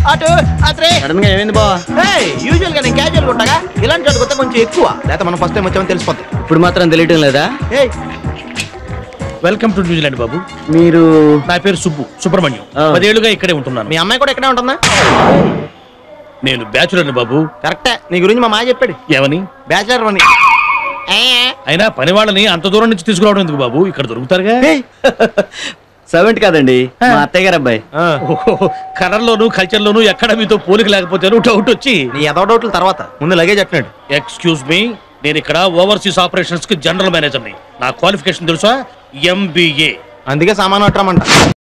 అటు అత్రే సడన్ గా ఏమైంది బావా యూజువల్ గా నేను క్యాజువల్ ఉంటాగా ఇలాంటి చోటు కొత్త కొంచెం ఎక్కువ లేకపోతే మనం ఫస్ట్ టైం వచ్చామని తెలిసిపోతాయి ఇప్పుడు మాత్రం తెలియటం లేదా ఏయ్ వెల్కమ్ టు న్యూజిలాండ్ బాబు మీరు నా పేరు సుబ్బు సుబ్రహ్మణ్యం ఆ. పదేళ్లుగా ఇక్కడే ఉంటున్నాను మీ అమ్మాయి కూడా ఇక్కడే ఉంటుందా నేను బ్యాచులర్ని బాబు కరెక్టే నీ గురించి మా మాయ చెప్పాడు ఏమని బ్యాచిలర్ అని ఏ, అయినా పని వాళ్ళని అంత దూరం నుంచి తీసుకురావడం ఎందుకు బాబు ఇక్కడ దొరుకుతారుగా ఏయ్. సర్వెంట్ కాదండి మా అత్తయ్య గారు అబ్బాయి ఆ, కలర్ లోను కల్చర్ లోను ఎక్కడ మీతో పోలిక లేకపోతే డౌట్ వచ్చి నీ ఎదో డౌట్ల తర్వాత ముందు లగేజ్ అట్టినాడు ఎక్స్క్యూజ్ మీ నేను ఇక్కడ ఓవర్సీస్ ఆపరేషన్స్ కి జనరల్ మేనేజర్ని నా క్వాలిఫికేషన్ తెలుసా ఎంబీఏ అందుకే సామాను అట్టమంట